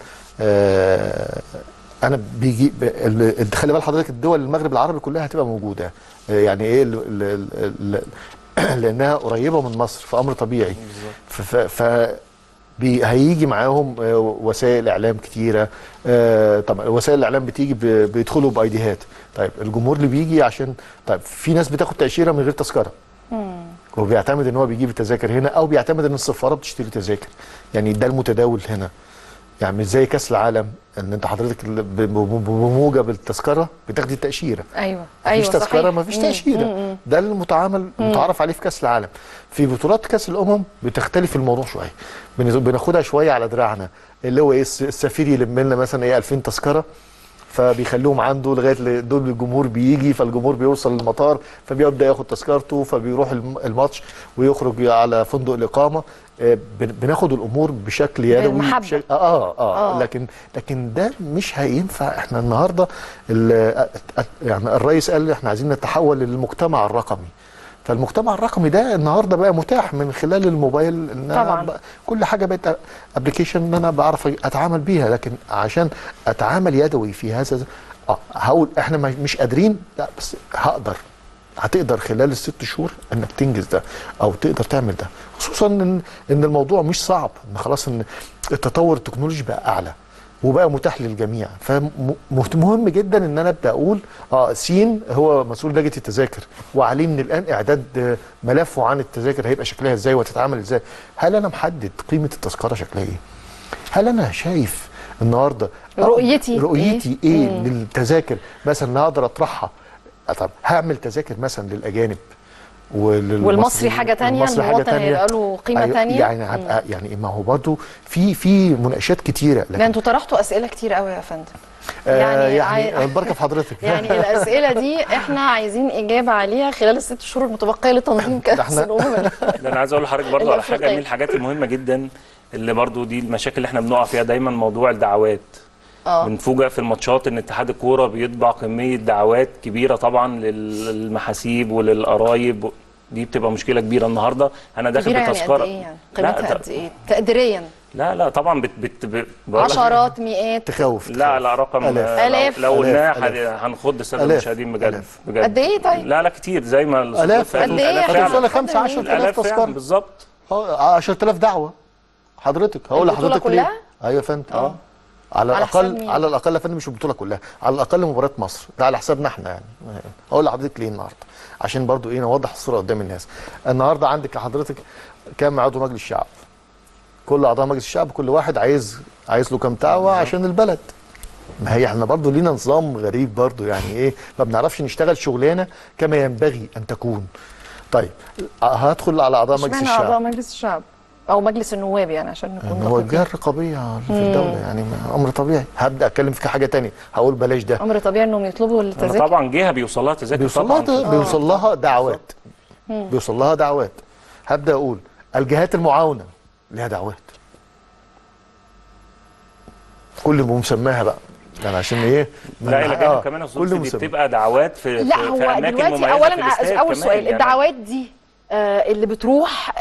آه، انا بيجي ب- ال- خلي بال حضرتك الدول المغرب العربي كلها هتبقى موجوده آه، يعني ايه ال- ال- ال- ال- لانها قريبه من مصر فامر طبيعي ف- ف- ف بي هيجي معاهم آه، وسائل اعلام كتيره آه، طبعا وسائل الاعلام بتيجي ب- بيدخلوا بايديهات طيب الجمهور اللي بيجي عشان طيب في ناس بتاخد تاشيره من غير تذكره هو بيعتمد ان هو بيجيب التذاكر هنا او بيعتمد ان السفاره بتشتري تذاكر يعني ده المتداول هنا يعني مش زي كاس العالم ان انت حضرتك ال- ب- ب- بموجب التذكره بتاخدي التاشيره ايوه مفيش ايوه تذكره صحيح. مفيش مم، تاشيره مم، ده المتعامل متعارف عليه في كاس العالم في بطولات كاس الامم بتختلف الموضوع شويه بن- بناخدها شويه على دراعنا اللي هو ايه الس- السفير يلم لنا مثلا ايه 2000 تذكره فبيخلوهم عنده لغايه ل- دول الجمهور بيجي فالجمهور بيوصل المطار فبيبدا ياخد تذكرته فبيروح الم- الماتش ويخرج على فندق الاقامه آه، بن- بناخد الامور بشكل يدوي بمحبة. بشكل آه, اه اه آه. لكن لكن ده مش هينفع احنا النهارده ال- أ- أ- يعني الرئيس قال احنا عايزين نتحول للمجتمع الرقمي فالمجتمع الرقمي ده النهارده بقى متاح من خلال الموبايل ان أنا طبعاً. بقى كل حاجه بقت ابلكيشن ان انا بعرف اتعامل بيها لكن عشان اتعامل يدوي في هذا اه هقول احنا ما- مش قادرين لا بس هقدر هتقدر خلال الست شهور انك تنجز ده او تقدر تعمل ده خصوصا ان ان الموضوع مش صعب ان خلاص ان التطور التكنولوجي بقى اعلى وبقى متاح للجميع فمهم جدا ان انا ابدا اقول اه سين هو مسؤول لجنه التذاكر وعليه من الان اعداد آه، ملفه عن التذاكر هيبقى شكلها ازاي وتتعامل ازاي هل انا محدد قيمه التذكره شكلها ايه هل انا شايف النهارده آه، رؤيتي إيه؟ رؤيتي ايه, إيه للتذاكر مثلا انا اقدر اطرحها آه، طب هعمل تذاكر مثلا للاجانب وللمصري والمصري حاجة تانية، والمصري حاجة المواطن تانية. هيبقى له قيمة أيوة، تانية. يعني هبقى يعني ما هو برضه في في مناقشات كتيره ده انتوا طرحتوا اسئله كتير قوي يا فندم آه يعني يعني عاي- البركه في حضرتك يعني الاسئله دي احنا عايزين اجابه عليها خلال الست شهور المتبقيه لتنظيم كاس إحنا- الامم ده انا عايز اقول لحضرتك برضو على حاجه الأفريقية. من الحاجات المهمه جدا اللي برضو دي المشاكل اللي احنا بنقع فيها دايما موضوع الدعوات اه بنفوجئ في الماتشات ان اتحاد الكوره بيطبع كميه دعوات كبيره طبعا للمحاسيب وللقرايب دي بتبقى مشكله كبيره النهارده انا داخل كبيره يعني قد بتذكره ايه يعني لا قيمتها ده- قد ايه تقديريا لا لا طبعا بت بت ب- بقول لك- عشرات مئات تخوف لا لا رقم آلاف. آه، لو- آلاف. لو قلناه آلاف. آلاف. هنخض الساده آلاف. المشاهدين بجد آلاف. بجد قد ايه طيب؟ لا لا كتير زي ما الأستاذ آلاف. فاتن قد إيه يا آلاف فندم؟ فعلا. هتوصل ل 15000 الالاف فعلا تذكره بالظبط اه 10000 دعوه حضرتك هقول البطولة لحضرتك ليه كلها؟ ايوه يا فندم اه على على حساب الاقل مين؟ على الاقل يا فندم مش البطوله كلها على الاقل مباراه مصر ده على حسابنا احنا يعني اقول لحضرتك ليه النهارده عشان برضو ايه نوضح الصوره قدام الناس النهارده عندك حضرتك كام عضو مجلس الشعب كل اعضاء مجلس الشعب كل واحد عايز عايز له كام دعوه عشان البلد ما هي احنا برضو لينا نظام غريب برضو يعني ايه ما بنعرفش نشتغل شغلانه كما ينبغي ان تكون طيب هدخل على اعضاء مجلس اشمعنى اعضاء الشعب مجلس الشعب او مجلس النواب يعني عشان نكون هو دقيقين. الجهه الرقابيه في الدوله يعني ما- امر طبيعي هبدا اتكلم في حاجه تانية هقول بلاش ده امر طبيعي انهم يطلبوا التذاكر طبعا جهه بيوصل لها تذاكر بيوصل لها طبعا بيوصل لها دعوات بيوصل لها دعوات هبدا اقول الجهات المعاونه لها دعوات كل بمسماها بقى يعني عشان ايه لا الى آه، جانب كمان كل الظروف دي مسمى بتبقى دعوات في لا في, هو في اماكن دلوقتي مميزه اولا في الاستاد اول كمان سؤال يعني. الدعوات دي آه، اللي بتروح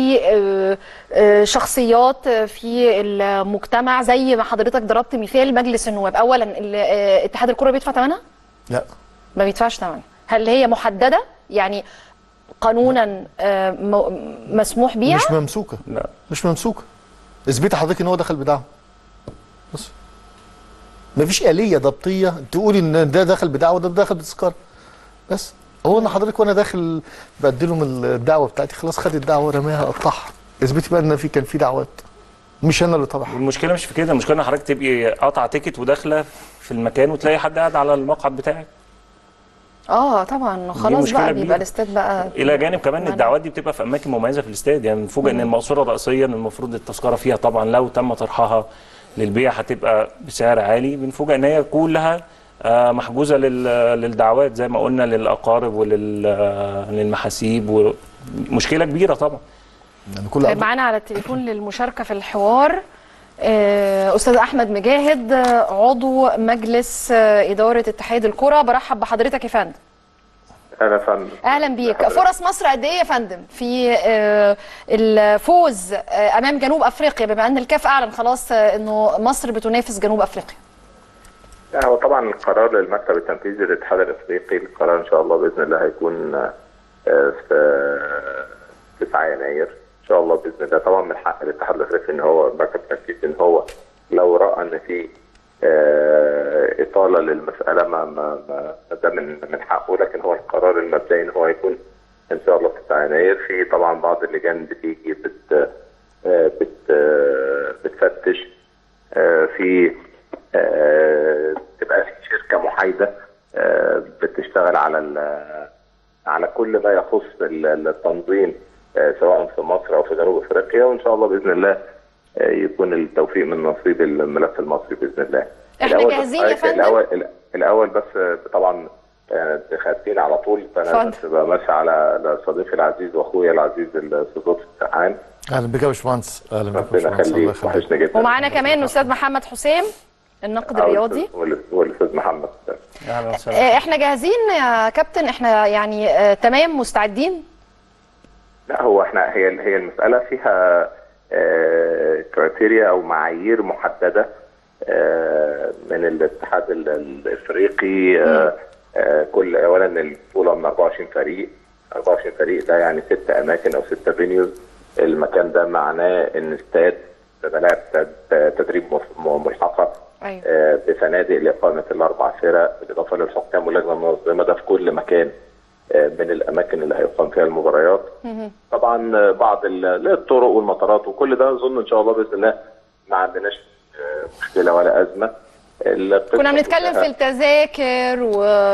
لشخصيات في المجتمع زي ما حضرتك ضربت مثال مجلس النواب اولا ال- آه، اتحاد الكره بيدفع ثمنها لا ما بيدفعش ثمنها هل هي محدده يعني قانونا آه، م- مسموح بيها مش ممسوكه لا مش ممسوكه اثبتي حضرتك ان هو دخل بدعوه بس مفيش آلية ضبطية تقولي ان ده دخل بدعوة وده دخل بتذكرة بس هو انا حضرتك وانا داخل بديلهم الدعوة بتاعتي خلاص خد الدعوة رماها قطعها اثبتي بقى ان في كان في دعوات مش انا اللي طبعا والمشكله مش في كده المشكله ان حضرتك تبقي قاطعه تيكت وداخله في المكان وتلاقي حد قاعد على المقعد بتاعك اه طبعا خلاص مشكلة بقى كبيرة. بيبقى الاستاد بقى الى جانب كمان منع. الدعوات دي بتبقى في اماكن مميزه في الاستاد يعني بنفوجئ ان المقصوره رئيسيا المفروض التذكره فيها طبعا لو تم طرحها للبيع هتبقى بسعر عالي بنفوجئ ان هي كلها آه، محجوزه لل- للدعوات زي ما قلنا للاقارب وللمحاسيب ومشكله كبيره طبعا يعني كل طيب معانا على التليفون للمشاركة في الحوار آه، أستاذ أحمد مجاهد آه، عضو مجلس آه، إدارة اتحاد الكرة برحب بحضرتك يا فندم اهلا يا فندم أهلا بيك حضرتك. فرص مصر قد إيه يا فندم في آه، الفوز آه، أمام جنوب أفريقيا بما أن الكاف أعلن خلاص آه، أنه مصر بتنافس جنوب أفريقيا لا، هو طبعا القرار للمكتب التنفيذي للاتحاد الافريقي القرار ان شاء الله باذن الله هيكون آه، في 9 يناير ان شاء الله باذن الله طبعا من حق الاتحاد الافريقي ان هو المكتب التنفيذي ان هو لو راى ان في آه، اطاله للمساله ما ما ما ده من من حقه لكن هو القرار المبدئي ان هو هيكون ان شاء الله في 9 يناير في طبعا بعض اللجان بتيجي بت آه، بت آه، بتفتش آه، في آه، تبقى في شركه محايده آه، بتشتغل على ال- على كل ما يخص ال- التنظيم آه، سواء في مصر او في جنوب افريقيا وان شاء الله باذن الله آه، يكون التوفيق من نصيب الملف المصري باذن الله. إحنا الأول بس جاهزين يا حضرتك- فندم؟ الاول الاول بس آه، طبعا آه، خدتين على طول فانا اتفضل. بس بمسي على صديقي العزيز واخويا العزيز الاستاذ لطفي السقعان اهلا بك يا باشمهندس اهلا بك يا ربنا باشمهندس الله يخليك يخليك وحشنا جدا ومعانا كمان أستاذ محمد حسام الناقد الرياضي والأستاذ- والاستاذ محمد اهلا وسهلا آه، احنا جاهزين يا كابتن احنا يعني آه، تمام مستعدين لا هو احنا هي هي المساله فيها آه، كرايتيريا او معايير محدده آه، من الاتحاد ال- الافريقي آه، آه، كل اولا البطوله من 24 فريق 24 فريق ده يعني ست اماكن او ست فينيوز المكان ده معناه ان استاد ملاعب تد- تدريب مف- ملحقه أيوة. آه، بفنادق لاقامه الاربع فرق بالاضافه للحكام واللجنه المنظمه ده في كل مكان آه، من الاماكن اللي هيقام فيها المباريات طبعا آه، بعض ال- الطرق والمطارات وكل ده اظن ان شاء الله باذن الله ما عندناش آه، مشكله ولا ازمه القصة كنا بنتكلم كلها- في التذاكر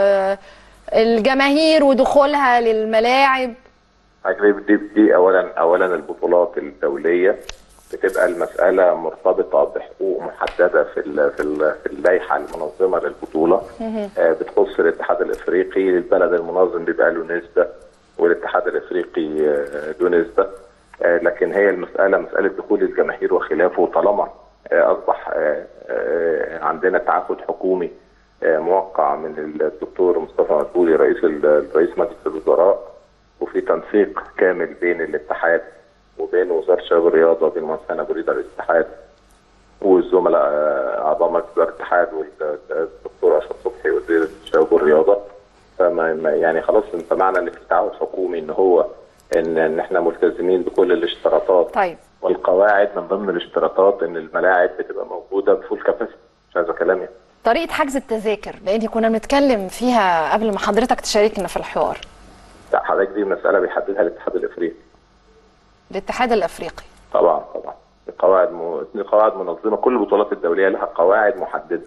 والجماهير ودخولها للملاعب حضرتك دي, دي اولا اولا البطولات الدوليه بتبقى المساله مرتبطه بحقوق محدده في ال في ال في اللائحه المنظمه للبطوله آه، بتخص الاتحاد الافريقي البلد المنظم بيبقى له نسبه والاتحاد الافريقي آه، له نسبه آه، لكن هي المساله مساله دخول الجماهير وخلافه طالما آه، اصبح آه، آه، عندنا تعهد حكومي آه، موقع من الدكتور مصطفى مدبولي رئيس ال- رئيس مجلس الوزراء وفي تنسيق كامل بين الاتحاد وبين وزاره الشباب والرياضه وبين مهندس هنا بريده الاتحاد والزملاء آه، اعضاء مجلس اداره الاتحاد والدكتور اشرف صبحي وزير الشباب والرياضه فما ما- يعني خلاص انت معنى ان في تعهد حكومي ان هو ان ان احنا ملتزمين بكل الاشتراطات طيب والقواعد من ضمن الاشتراطات ان الملاعب بتبقى موجوده بفول كاباسيتي هذا كلام يعني. طريقه حجز التذاكر لان كنا بنتكلم فيها قبل ما حضرتك تشاركنا في الحوار لا حضرتك دي مساله بيحددها الاتحاد الافريقي الاتحاد الافريقي طبعا طبعا دي قواعد م... دي قواعد منظمه كل البطولات الدوليه لها قواعد محدده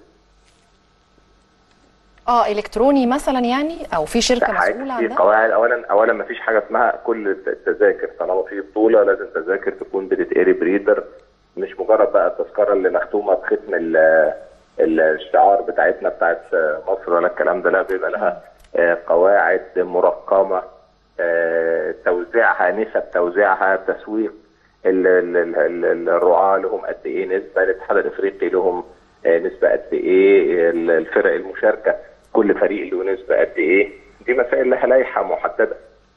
اه الكتروني مثلا يعني او في شركه لا، حضرتك مسؤوله في عن ده قواعد اولا اولا ما فيش حاجه اسمها كل الت- التذاكر طالما في بطوله لازم تذاكر تكون بتتقري بريدر مش مجرد بقى التذكره اللي مختومه بختم ال- ال- الشعار بتاعتنا بتاعت مصر ولا الكلام ده لا بيبقى لها آه، قواعد مرقمه آه، توزيعها نسب توزيعها تسويق ال- ال- ال- ال- الرعاة لهم قد ايه نسبه الاتحاد الافريقي لهم آه، نسبه قد ايه ال- الفرق المشاركه كل فريق له نسبه قد ايه دي مسائل لها لائحه محدده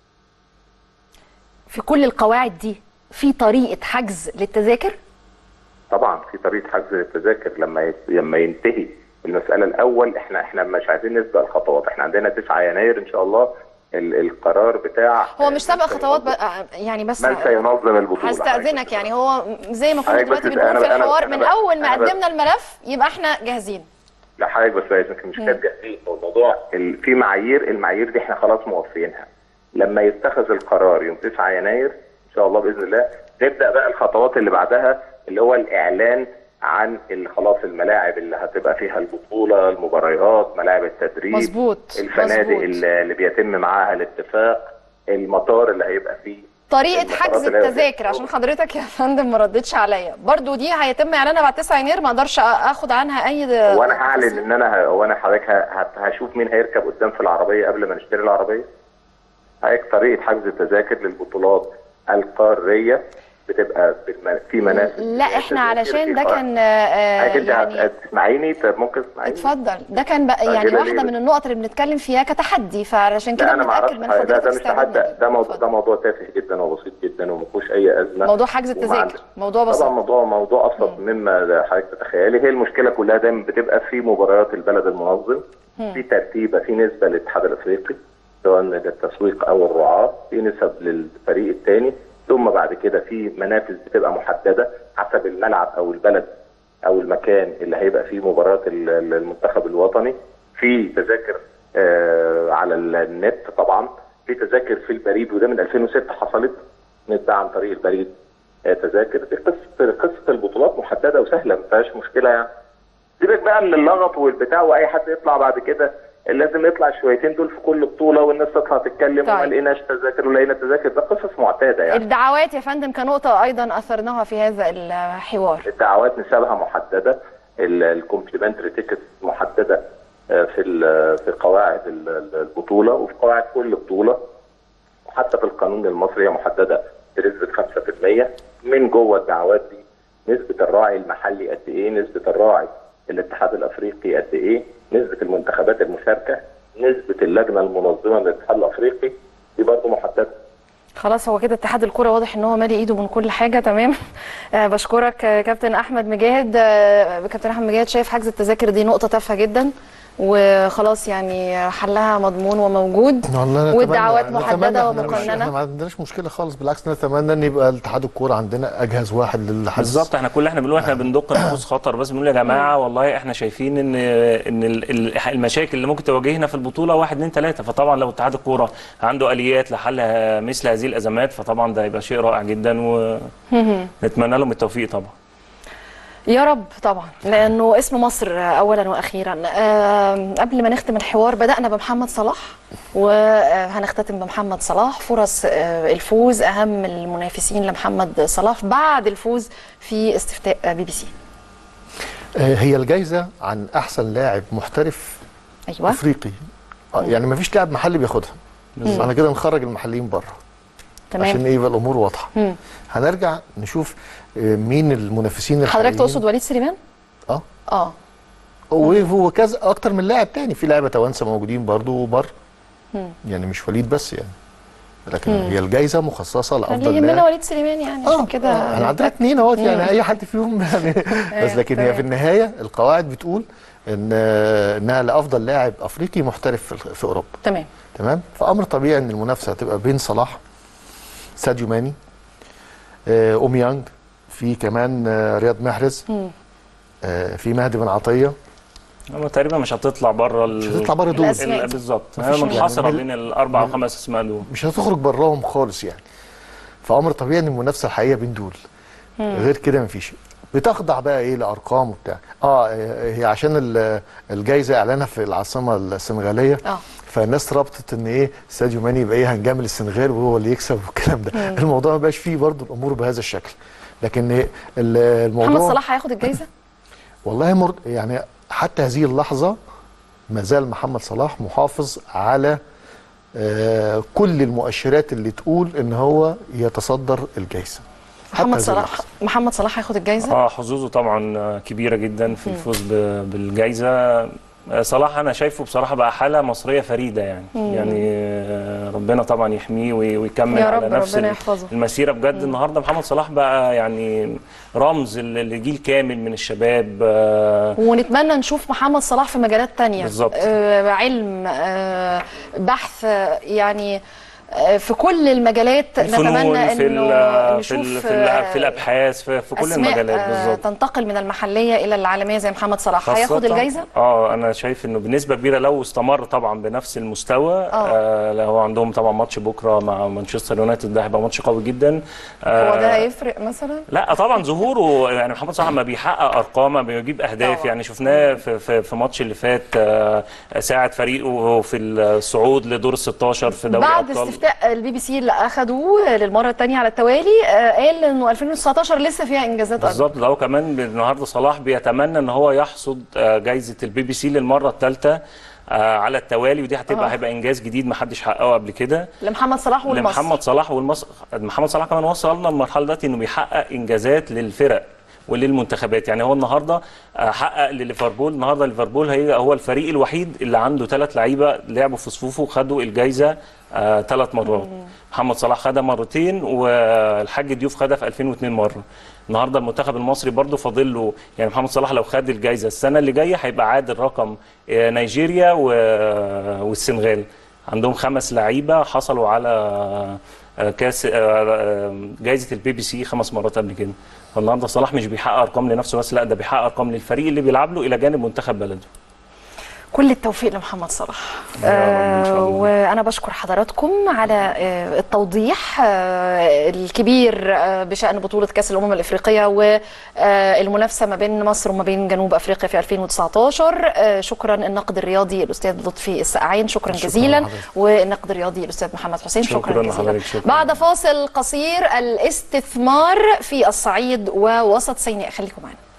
في كل القواعد دي في طريقه حجز للتذاكر طبعا في طريقه حجز التذاكر لما يت- لما ينتهي المساله الاول احنا احنا مش عايزين نسبق الخطوات احنا عندنا 9 يناير ان شاء الله ال- القرار بتاع هو مش سابق من خطوات سينظم- بقى يعني بس من سينظم البطوله هستأذنك يعني هو زي ما كنا حضرتك دلوقتي بس- بنقول أنا- في أنا- الحوار أنا من بس- اول ما أنا بس- قدمنا الملف يبقى احنا جاهزين لا حضرتك بس لازم مش كانت جاهزين هو الموضوع ال- في معايير المعايير دي احنا خلاص موفينها لما يتخذ القرار يوم 9 يناير ان شاء الله باذن الله نبدا بقى الخطوات اللي بعدها اللي هو الاعلان عن ال- خلاص الملاعب اللي هتبقى فيها البطوله المباريات ملاعب التدريب مظبوط، الفنادق مظبوط. اللي اللي بيتم معاها الاتفاق المطار اللي هيبقى فيه طريقه المطارات حجز اللي هي- التذاكر عشان حضرتك يا فندم ما ردتش عليا برضو دي هيتم اعلانها بعد 9 يناير ما اقدرش اخد عنها اي وانا هعلن ان انا ه- وانا حضرتك ه- هت- هشوف مين هيركب قدام في العربيه قبل ما نشتري العربيه هيك طريقه حجز التذاكر للبطولات القاريه بتبقى بالم- في منافذ لا احنا تذاكر علشان في ده قا- كان آه، حضرتك انت يعني هت- هتسمعيني طب ممكن تسمعيني اتفضل ده كان بقى يعني أجلة واحده ليه؟ من النقط اللي بنتكلم فيها كتحدي فعلشان كده لا انا ما اعرفش بنتاكد من حاجة. ده حضرتك ده مش تحدي استعدادنا ده موضوع اتفضل. ده موضوع تافه جدا وبسيط جدا وما فيهوش اي ازمه موضوع حجز وما التذاكر عند- موضوع بسيط طبعا موضوع موضوع ابسط مما حضرتك تتخيلي هي المشكله كلها دايما بتبقى في مباريات البلد المنظم في ترتيبه في نسبه للاتحاد الافريقي سواء للتسويق او الرعاه في نسب للفريق الثاني ثم بعد كده في منافذ بتبقى محدده حسب الملعب او البلد او المكان اللي هيبقى فيه مباراه ال- ال- المنتخب الوطني في تذاكر آه على النت طبعا في تذاكر في البريد وده من 2006 حصلت نتباع عن طريق البريد آه تذاكر دي قصه قصه البطولات محدده وسهله ما فيهاش مشكله يعني سيبك بقى من اللغط والبتاع واي حد يطلع بعد كده لازم يطلع الشويتين دول في كل بطوله والناس تطلع تتكلم طيب. وما لقيناش تذاكر ولقينا تذاكر ده قصص معتاده يعني الدعوات يا فندم كنقطه ايضا اثرناها في هذا الحوار الدعوات نسبها محدده الكومبلمنتري تيكت محدده آه، في ال- في قواعد ال- ال- البطوله وفي قواعد كل بطوله وحتى في القانون المصري هي محدده بنسبه 5% من جوه الدعوات دي نسبه الراعي المحلي قد ايه نسبه الراعي الاتحاد الافريقي قد ايه نسبه المنتخبات المشاركه نسبه اللجنه المنظمه للاتحاد الافريقي دي برضه محدده خلاص هو كده اتحاد الكرة واضح ان هو مالي ايده من كل حاجه تمام آه بشكرك آه، كابتن احمد مجاهد آه كابتن احمد مجاهد شايف حجز التذاكر دي نقطه تافهه جدا وخلاص يعني حلها مضمون وموجود والله نتمنى- والدعوات نتمنى محدده احنا مش- احنا ومقننه ما عندناش مشكله خالص بالعكس نتمنى ان يبقى الاتحاد الكوره عندنا اجهز واحد للحجز بالظبط احنا كل اللي احنا بنقول احنا بندق نفوس خطر بس بنقول يا جماعه والله احنا شايفين ان ان ال- ال- المشاكل اللي ممكن تواجهنا في البطوله واحد اتنين ثلاثه فطبعا لو اتحاد الكوره عنده اليات لحل مثل هذه الازمات فطبعا ده يبقى شيء رائع جدا ونتمنى لهم التوفيق طبعا يا رب طبعا لانه اسم مصر اولا واخيرا آه، قبل ما نختم الحوار بدانا بمحمد صلاح وهنختتم بمحمد صلاح فرص آه، الفوز اهم المنافسين لمحمد صلاح بعد الفوز في استفتاء بي بي سي آه، هي الجائزه عن احسن لاعب محترف ايوه افريقي آه، يعني ما فيش لاعب محلي بياخدها انا كده نخرج المحليين بره عشان تمام ايه يبقى الامور واضحه مم. هنرجع نشوف آه، مين المنافسين حضرتك الحاليين تقصد وليد سليمان اه اه وهو كذا اكتر من لاعب تاني في لعيبه توانسه موجودين برضو بره مم. يعني مش وليد بس يعني لكن هي الجائزه مخصصه اللي لافضل يهمنا لاعب وليد سليمان يعني عشان كده آه، احنا عندنا اثنين اهوت يعني اي حد فيهم يعني بس لكن هي تمام. في النهايه القواعد بتقول ان آه، انها لافضل لاعب افريقي محترف في- في اوروبا تمام تمام فامر طبيعي ان المنافسه هتبقى بين صلاح ساديو ماني آه، اوميانج في كمان آه، رياض محرز مم. آه، في مهدي بن عطيه أما تقريبا مش هتطلع بره مش هتطلع بره دول الأسماء ال- دي. بالظبط مفيش هي منحصره يعني بين الاربع او خمس اسماء دول مش هتخرج براهم خالص يعني فامر طبيعي ان المنافسه الحقيقيه بين دول غير كده مفيش بتخضع بقى ايه لارقام وبتاع اه هي عشان ال- الجايزه اعلانها في العاصمه السنغاليه اه فالناس ربطت ان ايه ساديو ماني يبقى ايه هنجامل السنغال وهو اللي يكسب والكلام ده الموضوع ما بقاش فيه برضه الامور بهذا الشكل لكن إيه ال- الموضوع محمد صلاح هياخد الجايزه والله مر... يعني حتى هذه اللحظة ما زال محمد صلاح محافظ على آه كل المؤشرات اللي تقول ان هو يتصدر الجائزة حتى محمد هذه صلاح اللحظة. محمد صلاح هياخد الجايزه اه حظوظه طبعا آه، كبيره جدا في الفوز ب- بالجائزه آه، صلاح انا شايفه بصراحه بقى حاله مصريه فريده يعني يعني آه، ربنا طبعا يحميه وي- ويكمل يا على رب نفس ربنا ال- يحفظه. المسيره بجد النهارده محمد صلاح بقى يعني رمز ل- لجيل كامل من الشباب آه، ونتمنى نشوف محمد صلاح في مجالات تانية بالظبط. آه علم آه بحث آه يعني آه في كل المجالات الفنون نتمنى في ال انه في ال نشوف في, ال آه، في الابحاث في, في كل أسماء، المجالات آه، بالظبط تنتقل من المحليه الى العالميه زي محمد صلاح هياخد خاصة- الجايزه اه انا شايف انه بنسبه كبيره لو استمر طبعا بنفس المستوى آه لو هو عندهم طبعا ماتش بكره مع مانشستر يونايتد ده هيبقى ماتش قوي جدا آه هو ده هيفرق مثلا لا طبعا ظهوره يعني محمد صلاح ما بيحقق ارقام ما بيجيب اهداف طبعاً. يعني شفناه في في, في ماتش اللي فات آه ساعد فريقه في الصعود لدور ال 16 في دوري بعد ابطال استفتاء البي بي سي اللي اخدوه للمره الثانيه على التوالي آه، قال انه 2019 لسه فيها انجازات اكبر بالظبط ده هو كمان النهارده صلاح بيتمنى ان هو يحصد آه، جايزه البي بي سي للمره الثالثه على التوالي ودي هتبقى آه. هيبقى انجاز جديد ما حدش حققه قبل كده لمحمد صلاح والمصر لمحمد صلاح والمصر محمد صلاح كمان وصلنا للمرحله دلوقتي انه بيحقق انجازات للفرق وللمنتخبات يعني هو النهارده آه، حقق لليفربول النهارده ليفربول هي هو الفريق الوحيد اللي عنده ثلاث لعيبه لعبوا في صفوفه خدوا الجائزه ثلاث مرات محمد صلاح خدها مرتين والحاج ديوف خدها في 2002 مره النهارده المنتخب المصري برضه فاضل له يعني محمد صلاح لو خد الجائزه السنه اللي جايه هيبقى عادل رقم آه، نيجيريا و- والسنغال عندهم خمس لعيبه حصلوا على آه، كاس آه، آه، جائزه البي بي سي خمس مرات قبل كده فالنهارده صلاح مش بيحقق ارقام لنفسه بس لا ده بيحقق ارقام للفريق اللي بيلعب له الى جانب منتخب بلده كل التوفيق لمحمد صلاح يا رب إن شاء الله. وانا بشكر حضراتكم على آه، التوضيح آه، الكبير آه، بشان بطوله كاس الامم الافريقيه والمنافسه ما بين مصر وما بين جنوب افريقيا في 2019 آه، شكرا الناقد الرياضي الاستاذ لطفي السقعين شكرا, شكراً جزيلا لحضرتك. والناد الرياضي الاستاذ محمد حسين شكرا, شكراً جزيلا لحضرتك، شكراً. بعد فاصل قصير الاستثمار في الصعيد ووسط سيناء خليكم معنا